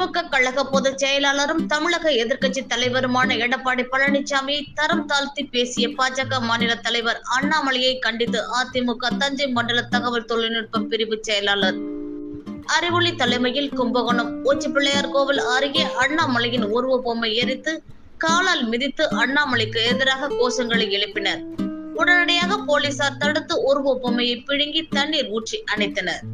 திமுக கழக பொதுச் செயலாளரும் தமிழக எதிர்க்கட்சி தலைவருமான எடப்பாடி பழனிசாமியை தரம் தாழ்த்தி பேசிய பாஜக மாநில தலைவர் அண்ணாமலையை கண்டித்து அதிமுக தஞ்சை மண்டல தகவல் தொழில்நுட்ப பிரிவு செயலாளர் அறிவொளி தலைமையில் கும்பகோணம் உச்சிப்பிள்ளையார் கோவில் அருகே அண்ணாமலையின் உருவ பொம்மை எரித்து காலால் மிதித்து அண்ணாமலைக்கு எதிராக கோஷங்களை எழுப்பினர் உடனடியாக போலீசார் தடுத்து உருவ பொம்மையை பிடுங்கி தண்ணீர் ஊற்றி அணைத்தனர்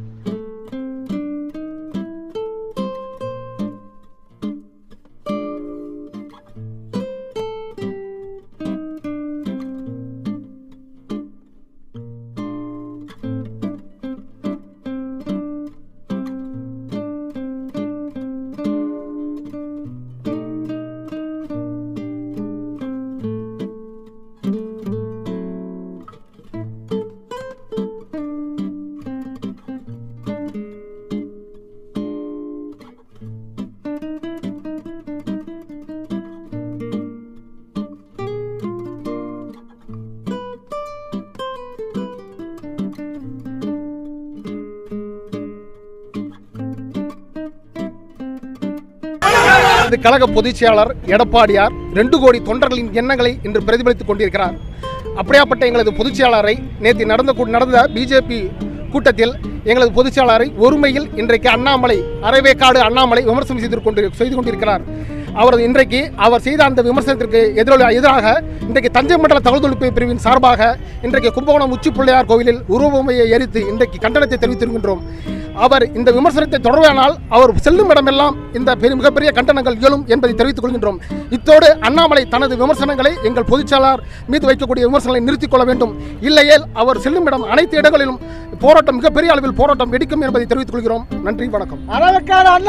இது கழக பொதுச் செயலாளர் எடப்பாடியார் ரெண்டு கோடி தொண்டர்களின் எண்ணங்களை இன்று பிரதிபலித்துக் கொண்டிருக்கிறார் அப்படியாப்பட்ட எங்களது பொதுச் செயலாளரை நேற்று நடந்த கூ- நடந்த பிஜேபி கூட்டத்தில் எங்களது பொதுச் செயலாளரை ஒருமையில் இன்றைக்கு அண்ணாமலை அரைவேக்காடு அண்ணாமலை விமர்சனம் செய்து கொண்டு செய்து கொண்டிருக்கிறார் அவரது இன்றைக்கு அவர் செய்த அந்த விமர்சனத்திற்கு எதிரொலி எதிராக இன்றைக்கு தஞ்சை மண்டல தகவல் தொழில்நுட்ப பிரிவின் சார்பாக இன்றைக்கு கும்பகோணம் உச்சி பிள்ளையார் கோவிலில் உருவமையை எரித்து இன்றைக்கு கண்டனத்தை தெரிவித்திருக்கின்றோம் அவர் இந்த விமர்சனத்தை தொடர்பானால் அவர் செல்லும் இடமெல்லாம் இந்த பெரிய மிகப்பெரிய கண்டனங்கள் இயலும் என்பதை தெரிவித்துக் கொள்கின்றோம் இத்தோடு அண்ணாமலை தனது விமர்சனங்களை எங்கள் பொதுச்செயலாளர் மீது வைக்கக்கூடிய விமர்சனங்களை நிறுத்திக் கொள்ள வேண்டும் இல்லையேல் அவர் செல்லும் இடம் அனைத்து இடங்களிலும் போராட்டம் மிகப்பெரிய அளவில் போராட்டம் வெடிக்கும் என்பதை தெரிவித்துக் கொள்கிறோம் நன்றி வணக்கம்